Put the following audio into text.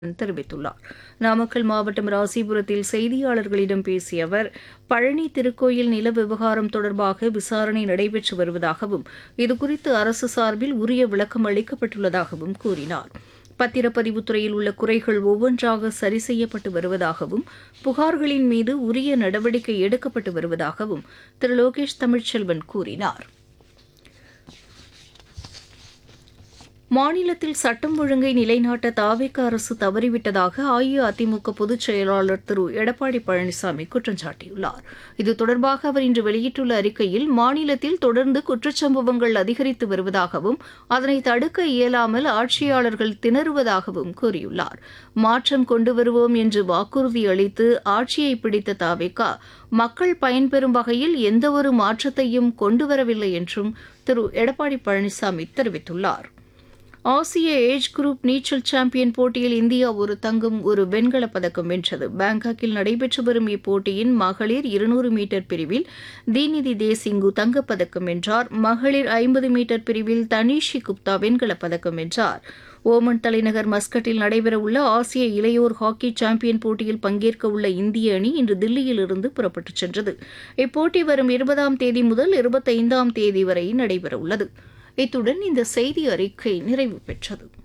தெரிவித்துள்ளார் நாமக்கல் மாவட்டம் ராசிபுரத்தில் செய்தியாளர்களிடம் பேசிய அவர் பழனி திருக்கோயில் நில விவகாரம் தொடர்பாக விசாரணை நடைபெற்று வருவதாகவும் இதுகுறித்து அரசு சார்பில் உரிய விளக்கம் அளிக்கப்பட்டுள்ளதாகவும் கூறினார் பத்திரப்பதிவுத் துறையில் உள்ள குறைகள் ஒவ்வொன்றாக சரி செய்யப்பட்டு வருவதாகவும் புகார்களின் மீது உரிய நடவடிக்கை எடுக்கப்பட்டு வருவதாகவும் திரு லோகேஷ் தமிழ்ச்செல்வன் கூறினார் மாநிலத்தில் சட்டம் ஒழுங்கை நிலைநாட்ட தாவேக அரசு தவறிவிட்டதாக அஇஅதிமுக பொதுச் செயலாளர் திரு எடப்பாடி பழனிசாமி குற்றம் சாட்டியுள்ளார் இது தொடர்பாக அவர் இன்று வெளியிட்டுள்ள அறிக்கையில் மாநிலத்தில் தொடர்ந்து குற்றச்சம்பவங்கள் அதிகரித்து வருவதாகவும் அதனை தடுக்க இயலாமல் ஆட்சியாளர்கள் திணறுவதாகவும் கூறியுள்ளார் மாற்றம் கொண்டு வருவோம் என்று வாக்குறுதி அளித்து ஆட்சியை பிடித்த தாவேகா மக்கள் பயன்பெறும் வகையில் எந்தவொரு மாற்றத்தையும் கொண்டுவரவில்லை என்றும் திரு எடப்பாடி பழனிசாமி தெரிவித்துள்ளார் ஆசிய ஏஜ் குரூப் நீச்சல் சாம்பியன் போட்டியில் இந்தியா ஒரு தங்கம் ஒரு வெண்கலப் பதக்கம் வென்றது பாங்காக்கில் நடைபெற்று வரும் இப்போட்டியின் மகளிர் இருநூறு மீட்டர் பிரிவில் தீனிதி தேசிங்கு தங்கப்பதக்கம் வென்றார் மகளிர் ஐம்பது மீட்டர் பிரிவில் தனிஷி குப்தா வெண்கலப் பதக்கம் வென்றார் ஓமன் தலைநகர் மஸ்கட்டில் நடைபெறவுள்ள ஆசிய இளையோர் ஹாக்கி சாம்பியன் போட்டியில் பங்கேற்க உள்ள இந்திய அணி இன்று தில்லியிலிருந்து புறப்பட்டுச் சென்றது இப்போட்டி வரும் இருபதாம் தேதி முதல் இருபத்தைந்தாம் தேதி வரை நடைபெறவுள்ளது இத்துடன் இந்த செய்தி அறிக்கை நிறைவு பெற்றது